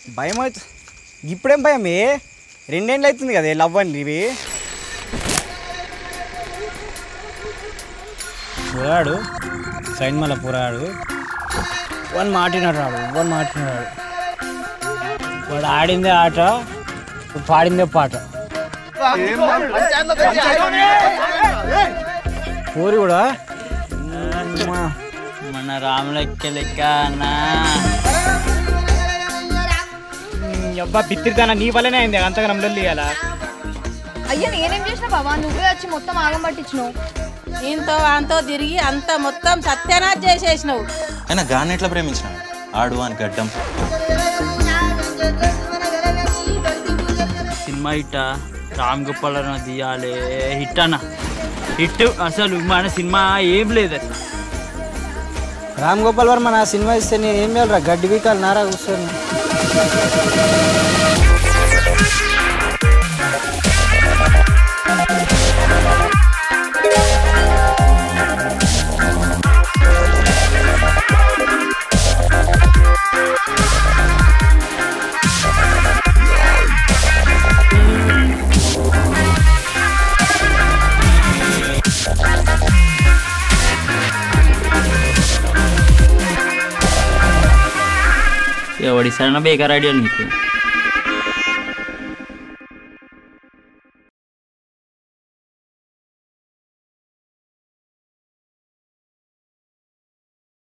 భయం అవుతుంది ఇప్పుడేం భయం ఏ రెండేళ్ళు అవుతుంది కదా లవ్ అండి ఇవి పోరాడు సైన్ మళ్ళీ పోరాడు వన్ మాటినాడు రాడు వన్ మాటినాడు వాడు ఆడిందే ఆట వాడు పాడిందే పాట పోరి కూడా అమ్మా. మన రాములెక్క లెక్క అన్నా ఈ అబ్బా బిత్తిరిదానా నీ వల్లనే అయింది అంతగా నమ్మలు ఇవ్వాలా అయ్యా నేనేం చేసిన బావా నువ్వే వచ్చి మొత్తం ఆగం పట్టించినావు ఇంతో అంతో తిరిగి అంత మొత్తం సత్యనాథ్ చేసేసినావు అయినా గాన్ని ఎట్లా ప్రేమించిన ఆడు అని గడ్డం సినిమా హిట్ రామ్ గోపాల్ తీయాలి హిట్ అన్న హిట్ అసలు మన సినిమా ఏం లేదు అసలు రామ్ గోపాల్ వర్మ నా సినిమా ఇస్తే నేను ఏం చేయాలరా గడ్డి బీకాలి నారా కూర్చొని ఎవడి సరైన బేకార్ ఐడియాలు నీకు